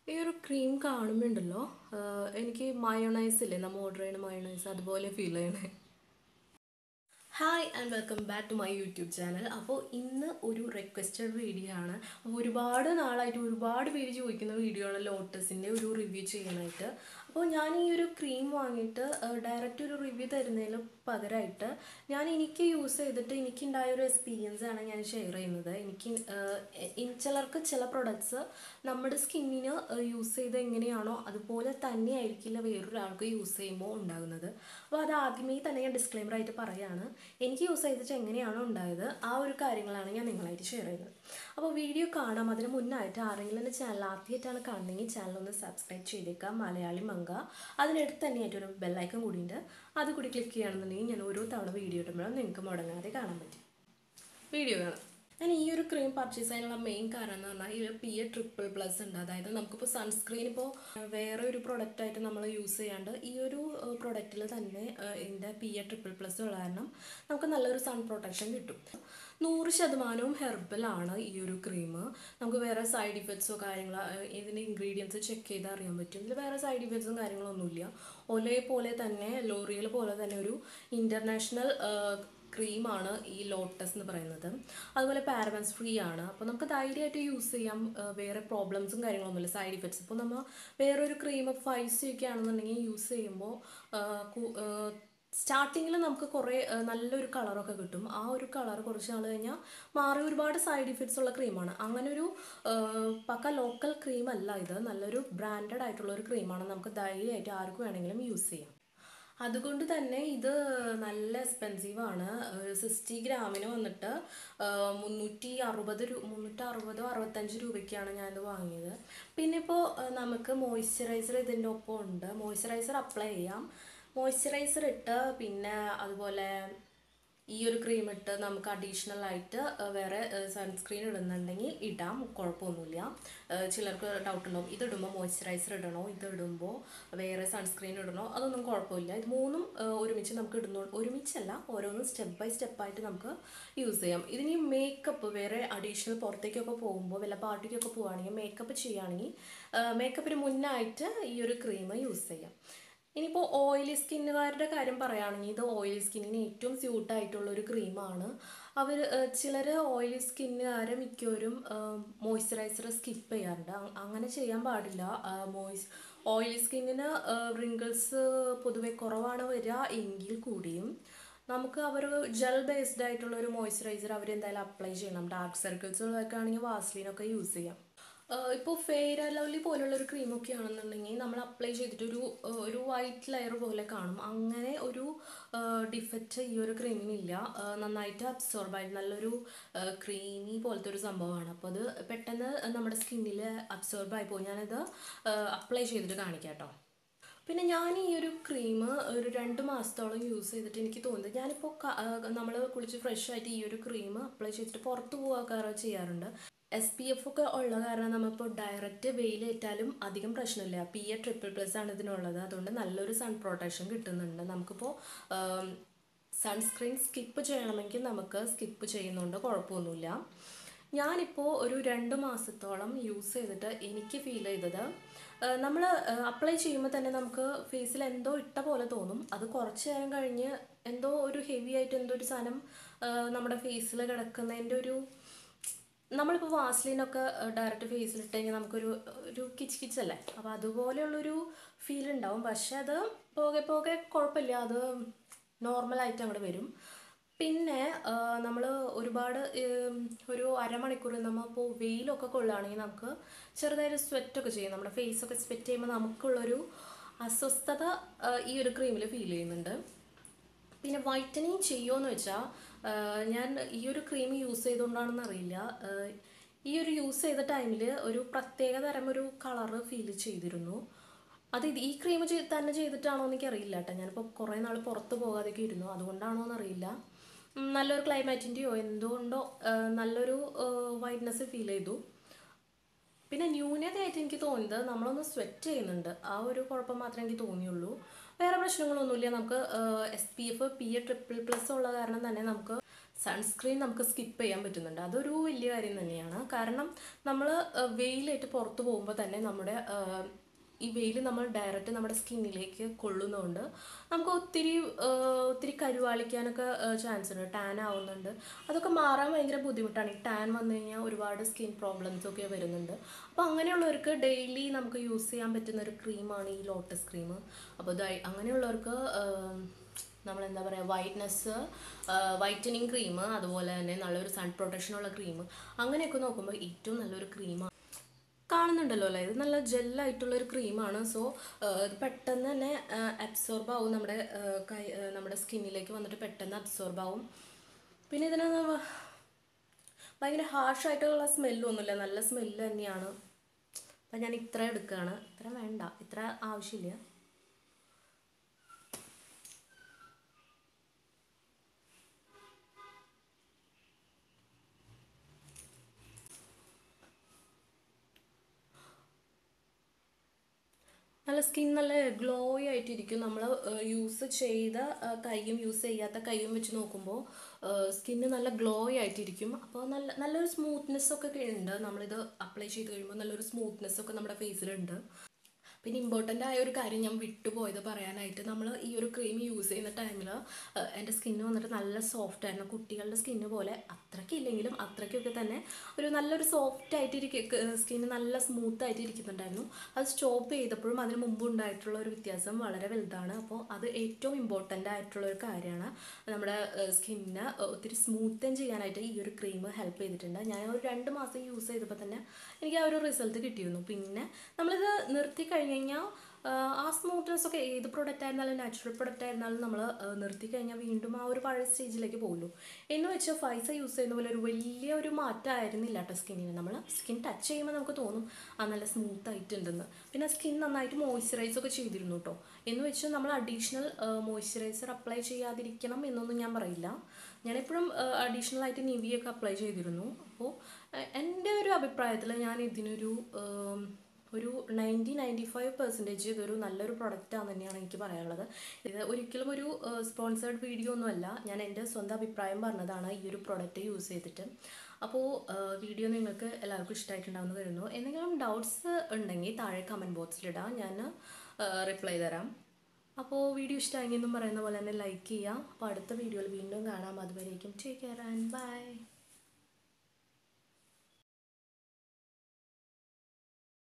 ഈ ഒരു ക്രീം കാണുമ്പോണ്ടല്ലോ എനിക്ക് മയോണൈസ് ഇല്ലേ നമ്മൾ ഓർഡർ ചെയ്യുന്ന മയോണൈസ് അതുപോലെ ഫീൽ ചെയ്യണേ hi and welcome back to my YouTube channel അപ്പോൾ ഇന്ന് ഒരു റിക്വസ്റ്റഡ് വീഡിയോ ആണ് അപ്പോൾ ഒരുപാട് നാളായിട്ട് ഒരുപാട് പേര് ചോദിക്കുന്ന വീഡിയോ ആണ് ലോട്ടസിൻ്റെ ഒരു റിവ്യൂ ചെയ്യാനായിട്ട് അപ്പോൾ ഞാൻ ഈ ഒരു ക്രീം വാങ്ങിയിട്ട് ഡയറക്റ്റ് ഒരു റിവ്യൂ തരുന്നതിന് പകരമായിട്ട് ഞാൻ എനിക്ക് യൂസ് ചെയ്തിട്ട് എനിക്കുണ്ടായ ഒരു എക്സ്പീരിയൻസ് ആണ് ഞാൻ ഷെയർ ചെയ്യുന്നത് എനിക്ക് ഏഹ്, ഇ- ചിലർക്ക് ചില പ്രൊഡക്ട്സ് നമ്മുടെ സ്കിന്നിന് യൂസ് ചെയ്ത് എങ്ങനെയാണോ അതുപോലെ തന്നെ ആയിരിക്കില്ല വേറൊരാൾക്ക് യൂസ് ചെയ്യുമ്പോൾ ഉണ്ടാകുന്നത് അപ്പോൾ അത് ആദ്യമേ തന്നെ ഞാൻ ഡിസ്ക്ലെയിമർ ആയിട്ട് പറയാണ് എനിക്ക് യൂസ് ചെയ്തിട്ട് എങ്ങനെയാണോ ഉണ്ടായത് ആ ഒരു കാര്യങ്ങളാണ് ഞാൻ നിങ്ങളായിട്ട് ഷെയർ ചെയ്യുന്നത് അപ്പോൾ വീഡിയോ കാണാം അതിന് മുന്നായിട്ട് ആരെങ്കിലും എൻ്റെ ചാനൽ ആദ്യമായിട്ടാണ് കാണുന്നതെങ്കിൽ ചാനൽ ഒന്ന് സബ്സ്ക്രൈബ് ചെയ്തേക്കാം മലയാളി മങ്ക അതിനടുത്ത് തന്നെയായിട്ട് ഒരു ബെല്ലൈക്കൺ കൂടിയുണ്ട് അത് കൂടി ക്ലിക്ക് ചെയ്യുകയാണെന്നുണ്ടെങ്കിൽ ഞാൻ ഓരോ തവണ വീഡിയോ ഇടുമ്പോഴും നിങ്ങൾക്ക് മുടങ്ങാതെ കാണാൻ പറ്റും വീഡിയോ കാണാം ഞാൻ ഈ ഒരു ക്രീം പർച്ചേസ് ചെയ്യാനുള്ള മെയിൻ കാരണം എന്ന് പറഞ്ഞാൽ ഈ ഒരു പി എ ട്രിപ്പിൾ പ്ലസ് ഉണ്ട് അതായത് നമുക്കിപ്പോൾ സൺസ്ക്രീൻ ഇപ്പോൾ വേറെ ഒരു product ആയിട്ട് നമ്മൾ യൂസ് ചെയ്യാണ്ട് ഈ ഒരു പ്രൊഡക്റ്റിൽ തന്നെ ഏഹ്, ഇതിൻ്റെ പി എ ട്രിപ്പിൾ പ്ലസ് ഉള്ള കാരണം നമുക്ക് നല്ലൊരു സൺ പ്രൊട്ടക്ഷൻ കിട്ടും നൂറ് ശതമാനവും ഹെർബലാണ് ഈ ഒരു ക്രീം നമുക്ക് വേറെ സൈഡ് ഇഫക്ട്സോ കാര്യങ്ങളോ ഏഹ്, ഇതിൻ്റെ ഇൻഗ്രീഡിയൻസ് ചെക്ക് ചെയ്ത് അറിയാൻ പറ്റും ഇതിൽ വേറെ സൈഡ് ഇഫക്ട്സും കാര്യങ്ങളൊന്നുമില്ല ഒലേ പോലെ തന്നെ ലോറിയൽ പോലെ തന്നെ ഒരു ഇൻ്റർനാഷണൽ ക്രീമാണ് ഈ ലോട്ടസ് എന്ന് പറയുന്നത് അതുപോലെ പാരബൻസ് ഫ്രീ ആണ് അപ്പോൾ നമുക്ക് ധൈര്യമായിട്ട് യൂസ് ചെയ്യാം ആ, വേറെ പ്രോബ്ലംസും കാര്യങ്ങളൊന്നുമില്ല സൈഡ് ഇഫക്ട്സ് ഇപ്പോൾ നമ്മൾ വേറൊരു ക്രീം ഫൈവ് സി ഒക്കെ ആണെന്നുണ്ടെങ്കിൽ യൂസ് ചെയ്യുമ്പോൾ സ്റ്റാർട്ടിങ്ങിൽ നമുക്ക് കുറേ ആ, നല്ലൊരു കളറൊക്കെ കിട്ടും ആ ഒരു കളർ കുറച്ച് നാൾ കഴിഞ്ഞാൽ മാറി ഒരുപാട് സൈഡ് ഇഫക്ട്സ് ഉള്ള ക്രീമാണ് അങ്ങനെ ഒരു ആ, പക്ക ലോക്കൽ ക്രീം അല്ല ഇത് നല്ലൊരു ബ്രാൻഡഡ് ആയിട്ടുള്ള ഒരു ക്രീമാണ് നമുക്ക് ധൈര്യമായിട്ട് ആർക്ക് വേണമെങ്കിലും യൂസ് ചെയ്യാം അതുകൊണ്ട് തന്നെ ഇത് നല്ല എക്സ്പെൻസീവ് ആണ് സിക്സ്റ്റി ഗ്രാമിന് വന്നിട്ട് ആ, മുന്നൂറ്റി അറുപത് രൂ മുന്നൂറ്റി അറുപതോ അറുപത്തഞ്ച് രൂപയ്ക്കാണ് ഞാനിത് വാങ്ങിയത് പിന്നെ ഇപ്പോൾ നമുക്ക് മോയ്സ്ചറൈസർ ഇതിൻ്റെ ഒപ്പം ഉണ്ട് മോയ്സ്ചറൈസർ അപ്ലൈ ചെയ്യാം മോയ്സ്ചറൈസർ ഇട്ട് പിന്നെ അതുപോലെ ഈ ഒരു ക്രീം ഇട്ട് നമുക്ക് അഡീഷണൽ ആയിട്ട് ആ, വേറെ സൺസ്ക്രീൻ ഇടുന്നുണ്ടെങ്കിൽ ഇടാം കുഴപ്പമൊന്നുമില്ല ആ, ചിലർക്ക് ഡൗട്ട് ഉണ്ടാവും ഇത് ഇടുമ്പോൾ മോയ്സ്ചറൈസർ ഇടണോ ഇത് ഇടുമ്പോൾ വേറെ സൺസ്ക്രീൻ ഇടണോ അതൊന്നും കുഴപ്പമില്ല ഇത് മൂന്നും ആ, ഒരുമിച്ച് നമുക്ക് ഇടുന്നു ഒരുമിച്ചല്ല ഓരോന്നും സ്റ്റെപ്പ് ബൈ സ്റ്റെപ്പായിട്ട് നമുക്ക് യൂസ് ചെയ്യാം ഇതിന് മേക്കപ്പ് വേറെ അഡീഷണൽ പുറത്തേക്കൊക്കെ പോകുമ്പോൾ വല്ല പാർട്ടിക്കൊക്കെ പോവുകയാണെങ്കിൽ മേക്കപ്പ് ചെയ്യുകയാണെങ്കിൽ മേക്കപ്പിന് മുന്നായിട്ട് ഈ ഒരു ക്രീം യൂസ് ചെയ്യാം ഇനിയിപ്പോൾ ഓയിലി സ്കിന്നുകാരുടെ കാര്യം പറയുകയാണെങ്കിൽ ഇത് ഓയിലി സ്കിന്നിന് ഏറ്റവും സ്യൂട്ട് ആയിട്ടുള്ള ഒരു ക്രീമാണ് അവർ ചിലർ ഓയിലി സ്കിന്നുകാരെ മിക്കവരും മോയ്സ്ചറൈസർ സ്കിപ്പ് ചെയ്യാറുണ്ട് അ- അങ്ങനെ ചെയ്യാൻ പാടില്ല മോയ്സ് ഓയിലി സ്കിന്നിന് റിങ്കിൾസ് പൊതുവെ കുറവാണ് വരിക എങ്കിൽ കൂടിയും നമുക്ക് അവർ ജെൽ ബേസ്ഡ് ആയിട്ടുള്ള ഒരു മോയ്സ്ചറൈസർ അവർ എന്തായാലും അപ്ലൈ ചെയ്യണം ഡാർക്ക് സർക്കിൾസ് ഉള്ളതൊക്കെ ആണെങ്കിൽ വാസ്ലിനൊക്കെ യൂസ് ചെയ്യാം ഇപ്പോൾ ഫെയർ ലവ്ലി പോലുള്ള ഒരു ക്രീമൊക്കെ ആണെന്നുണ്ടെങ്കിൽ നമ്മൾ അപ്ലൈ ചെയ്തിട്ട് ഒരു ഏഹ്, ഒരു വൈറ്റ് ലെയർ പോലെ കാണും അങ്ങനെ ഒരു ഡിഫക്റ്റ് ഈ ഒരു ക്രീമിനില്ല ഏഹ്, നന്നായിട്ട് അബ്സോർബ് ആയിട്ട് നല്ലൊരു ക്രീമി പോലത്തെ ഒരു സംഭവമാണ് അപ്പോൾ അത് പെട്ടെന്ന് നമ്മുടെ സ്കിന്നിൽ അബ്സോർബ് ആയി പോകും ഞാനത് അപ്ലൈ ചെയ്തിട്ട് കാണിക്കാം കേട്ടോ പിന്നെ ഞാൻ ഈ ഒരു ക്രീം ഒരു രണ്ട് മാസത്തോളം യൂസ് ചെയ്തിട്ട് എനിക്ക് തോന്നുന്നത് ഞാനിപ്പോൾ നമ്മൾ കുളിച്ച് ഫ്രഷ് ആയിട്ട് ഈ ഒരു ക്രീം അപ്ലൈ ചെയ്തിട്ട് പുറത്ത് പോകാറ് ചെയ്യാറുണ്ട് എസ് പി എഫ് ഒക്കെ ഉള്ള കാരണം നമ്മളിപ്പോൾ ഡയറക്റ്റ് വെയിലേറ്റാലും അധികം പ്രശ്നമില്ല പി എ ട്രിപ്പിൾ പ്ലസ് ആണ് ഇതിനുള്ളത് അതുകൊണ്ട് നല്ലൊരു സൺ പ്രൊട്ടക്ഷൻ കിട്ടുന്നുണ്ട് നമുക്കിപ്പോൾ സൺസ്ക്രീൻ സ്കിപ്പ് ചെയ്യണമെങ്കിൽ നമുക്ക് സ്കിപ്പ് ചെയ്യുന്നുണ്ട് കുഴപ്പമൊന്നുമില്ല ഞാനിപ്പോൾ ഒരു രണ്ട് മാസത്തോളം യൂസ് ചെയ്തിട്ട് എനിക്ക് ഫീൽ ചെയ്തത് നമ്മൾ അപ്ലൈ ചെയ്യുമ്പോൾ തന്നെ നമുക്ക് ഫേസിൽ എന്തോ ഇട്ട പോലെ തോന്നും അത് കുറച്ച് നേരം കഴിഞ്ഞ് എന്തോ ഒരു ഹെവി ആയിട്ട് എന്തോ ഒരു സാധനം ആ, നമ്മുടെ ഫേസിൽ കിടക്കുന്നതിൻ്റെ ഒരു നമ്മളിപ്പോൾ വാസ്ലിനൊക്കെ ഡയറക്റ്റ് ഫേസിൽ ഇട്ട് കഴിഞ്ഞാൽ നമുക്കൊരു ഒരു കിച്ച് കിച്ചല്ലേ അപ്പോൾ അതുപോലെയുള്ളൊരു ഫീൽ ഉണ്ടാവും പക്ഷെ അത് പോകെ പോകെ കുഴപ്പമില്ല അത് നോർമലായിട്ട് അങ്ങോട്ട് വരും പിന്നെ നമ്മൾ ഒരുപാട് ഉം, ഒരു അരമണിക്കൂർ നമ്മൾ ഇപ്പോൾ വെയിലൊക്കെ കൊള്ളുകയാണെങ്കിൽ നമുക്ക് ചെറുതായിട്ട് സ്വെറ്റൊക്കെ ചെയ്യും നമ്മുടെ ഫേസൊക്കെ സ്വെറ്റ് ചെയ്യുമ്പോൾ നമുക്കുള്ളൊരു അസ്വസ്ഥത ആ, ഈ ഒരു ക്രീമിൽ ഫീൽ ചെയ്യുന്നുണ്ട് പിന്നെ വൈറ്റനിങ് ചെയ്യുമോയെന്ന് വെച്ചാൽ ഞാൻ ഈ ഒരു ക്രീം യൂസ് ചെയ്തുകൊണ്ടാണെന്ന് അറിയില്ല ആഹ് ഈ ഒരു യൂസ് ചെയ്ത ടൈമിൽ ഒരു പ്രത്യേക തരം ഒരു കളറ് ഫീൽ ചെയ്തിരുന്നു അത് ഇത് ഈ ക്രീം തന്നെ ചെയ്തിട്ടാണോ എന്ന് എനിക്കറിയില്ല കേട്ടോ ഞാനിപ്പോൾ കുറേ നാൾ പുറത്ത് പോകാതെയൊക്കെ ഇരുന്നു അതുകൊണ്ടാണോ എന്നറിയില്ല ഉം, നല്ലൊരു ക്ലൈമാറ്റിൻ്റെയോ എന്തുകൊണ്ടോ ആഹ് നല്ലൊരു വൈറ്റ്നസ് ഫീൽ ചെയ്തു പിന്നെ ന്യൂനതയായിട്ട് എനിക്ക് തോന്നിയത് നമ്മളൊന്ന് സ്വെറ്റ് ചെയ്യുന്നുണ്ട് ആ ഒരു കുഴപ്പം മാത്രമേ എനിക്ക് തോന്നിയുള്ളൂ വേറെ പ്രശ്നങ്ങളൊന്നുമില്ല നമുക്ക് S P F P A triple plus ഉള്ള കാരണം തന്നെ നമുക്ക് സൺസ്ക്രീൻ നമുക്ക് സ്കിപ്പ് ചെയ്യാൻ പറ്റുന്നുണ്ട് അതൊരു വലിയ കാര്യം തന്നെയാണ് കാരണം നമ്മൾ വെയിലേറ്റ് പുറത്ത് പോകുമ്പോൾ തന്നെ നമ്മുടെ ആ, ഈ വെയിൽ നമ്മൾ ഡയറക്റ്റ് നമ്മുടെ സ്കിന്നിലേക്ക് കൊള്ളുന്നതുകൊണ്ട് നമുക്ക് ഒത്തിരി ആ, ഒത്തിരി കരുവാളിക്കാനൊക്കെ ചാൻസ് ഉണ്ട് ടാൻ ആവുന്നുണ്ട് അതൊക്കെ മാറാൻ ഭയങ്കര ബുദ്ധിമുട്ടാണ് ഈ ടാൻ വന്നു കഴിഞ്ഞാൽ ഒരുപാട് സ്കിൻ പ്രോബ്ലംസ് ഒക്കെ വരുന്നുണ്ട് അപ്പോൾ അങ്ങനെയുള്ളവർക്ക് ഡെയിലി നമുക്ക് യൂസ് ചെയ്യാൻ പറ്റുന്ന ഒരു ക്രീമാണ് ഈ ലോട്ടസ് ക്രീം അപ്പോൾ ഇതായി അങ്ങനെയുള്ളവർക്ക് നമ്മൾ എന്താ പറയുക വൈറ്റ്നസ് വൈറ്റനിങ് ക്രീം അതുപോലെ തന്നെ നല്ലൊരു സൺ പ്രൊട്ടക്ഷനുള്ള ക്രീം അങ്ങനെയൊക്കെ നോക്കുമ്പോൾ ഏറ്റവും നല്ലൊരു ക്രീമാണ് കാണുന്നുണ്ടല്ലോ അല്ലേ ഇത് നല്ല ജെല്ലായിട്ടുള്ള ഒരു ക്രീമാണ് സോ ഇത് പെട്ടെന്ന് തന്നെ അബ്സോർബ് ആവും നമ്മുടെ ആ, കൈ ആ, നമ്മുടെ സ്കിന്നിലേക്ക് വന്നിട്ട് പെട്ടെന്ന് അബ്സോർബ് ആവും പിന്നെ ഇതിന് ന- ഭയങ്കര ഹാർഷായിട്ടുള്ള സ്മെല്ലൊന്നുമില്ല നല്ല സ്മെല്ല് തന്നെയാണ് അപ്പം ഞാൻ ഇത്ര എടുക്കുകയാണ് ഇത്ര വേണ്ട ഇത്ര ആവശ്യമില്ല നല്ല സ്കിൻ നല്ല ഗ്ലോയി ആയിട്ടിരിക്കും നമ്മൾ യൂസ് ചെയ്ത ആ, കൈയും യൂസ് ചെയ്യാത്ത കൈയും വെച്ച് നോക്കുമ്പോൾ സ്കിന്ന് നല്ല ഗ്ലോയി ആയിട്ടിരിക്കും അപ്പോൾ നല്ല നല്ലൊരു സ്മൂത്ത്നെസ് ഒക്കെ ഉണ്ട് നമ്മളിത് അപ്ലൈ ചെയ്ത് കഴിയുമ്പോൾ നല്ലൊരു സ്മൂത്ത്നെസ് ഒക്കെ നമ്മുടെ ഫേസിലുണ്ട് പിന്നെ ഇമ്പോർട്ടൻ്റ് ആയ ഒരു കാര്യം ഞാൻ വിട്ടുപോയത് പറയാനായിട്ട് നമ്മൾ ഈ ഒരു ക്രീം യൂസ് ചെയ്യുന്ന ടൈമിൽ എൻ്റെ സ്കിന്ന് വന്നിട്ട് നല്ല സോഫ്റ്റ് ആയിരുന്നു കുട്ടികളുടെ സ്കിന്ന് പോലെ അത്രയ്ക്കില്ലെങ്കിലും അത്രയ്ക്കൊക്കെ തന്നെ ഒരു നല്ലൊരു സോഫ്റ്റ് ആയിട്ട് സ്കിന്ന് നല്ല സ്മൂത്ത് ആയിട്ട് ഇരിക്കുന്നുണ്ടായിരുന്നു അത് സ്റ്റോപ്പ് ചെയ്തപ്പോഴും അതിന് മുമ്പ് ഉണ്ടായിട്ടുള്ള ഒരു വ്യത്യാസം വളരെ വലുതാണ് അപ്പോൾ അത് ഏറ്റവും ഇമ്പോർട്ടൻ്റ് ആയിട്ടുള്ള ഒരു കാര്യമാണ് നമ്മുടെ സ്കിന്നിന് ഒത്തിരി സ്മൂത്തൻ ചെയ്യാനായിട്ട് ഈ ഒരു ക്രീം ഹെൽപ്പ് ചെയ്തിട്ടുണ്ട് ഞാൻ ഒരു രണ്ട് മാസം യൂസ് ചെയ്തപ്പോൾ തന്നെ എനിക്ക് ആ ഒരു റിസൾട്ട് കിട്ടിയിരുന്നു പിന്നെ നമ്മളിത് നിർത്തി കഴിഞ്ഞ് കഴിഞ്ഞാൽ ആ സ്മൂത്ത്നെസ് ഒക്കെ ഏത് പ്രൊഡക്റ്റ് ആയിരുന്നാലും നാച്ചുറൽ പ്രൊഡക്റ്റ് ആയിരുന്നാലും നമ്മൾ നിർത്തി കഴിഞ്ഞാൽ വീണ്ടും ആ ഒരു പഴയ സ്റ്റേജിലേക്ക് പോകുള്ളൂ എന്ന് വെച്ച് ഫൈസ യൂസ് ചെയ്യുന്ന പോലെ ഒരു വലിയ ഒരു മാറ്റമായിരുന്നില്ല കേട്ടോ സ്കിന്നിന് നമ്മൾ സ്കിൻ ടച്ച് ചെയ്യുമ്പോൾ നമുക്ക് തോന്നും ആ നല്ല സ്മൂത്ത് ആയിട്ടുണ്ടെന്ന് പിന്നെ സ്കിൻ നന്നായിട്ട് മോയ്സ്ചറൈസ് ഒക്കെ ചെയ്തിരുന്നു കേട്ടോ എന്ന് വെച്ച് നമ്മൾ അഡീഷണൽ മോയ്സ്ചറൈസർ അപ്ലൈ ചെയ്യാതിരിക്കണം എന്നൊന്നും ഞാൻ പറയില്ല ഞാനെപ്പോഴും അഡീഷണൽ ആയിട്ട് നിവിയൊക്കെ അപ്ലൈ ചെയ്തിരുന്നു അപ്പോൾ എൻ്റെ ഒരു അഭിപ്രായത്തിൽ ഞാൻ ഇതിനൊരു ഉം, ഒരു നയൻറ്റി നയൻറ്റി ഫൈവ് പെർസെൻറ്റേജ് ഇതൊരു നല്ലൊരു പ്രൊഡക്റ്റാന്ന് തന്നെയാണ് എനിക്ക് പറയാനുള്ളത് ഇത് ഒരിക്കലും ഒരു സ്പോൺസേർഡ് വീഡിയോ ഒന്നുമല്ല ഞാൻ എൻ്റെ സ്വന്തം അഭിപ്രായം പറഞ്ഞതാണ് ഈ ഒരു പ്രൊഡക്റ്റ് യൂസ് ചെയ്തിട്ട് അപ്പോൾ വീഡിയോ നിങ്ങൾക്ക് എല്ലാവർക്കും ഇഷ്ടമായിട്ടുണ്ടാവുമെന്ന് കരുതുന്നു എന്തെങ്കിലും ഡൗട്ട്സ് ഉണ്ടെങ്കിൽ താഴെ കമൻറ്റ് ബോക്സിലിടാം ഞാൻ റിപ്ലൈ തരാം അപ്പോൾ വീഡിയോ ഇഷ്ടമായെന്നും പറയുന്ന പോലെ തന്നെ ലൈക്ക് ചെയ്യുക അപ്പോൾ അടുത്ത വീഡിയോയിൽ വീണ്ടും കാണാം അതുവരേക്കും ടേക്ക് കെയർ ആൻഡ് ബൈ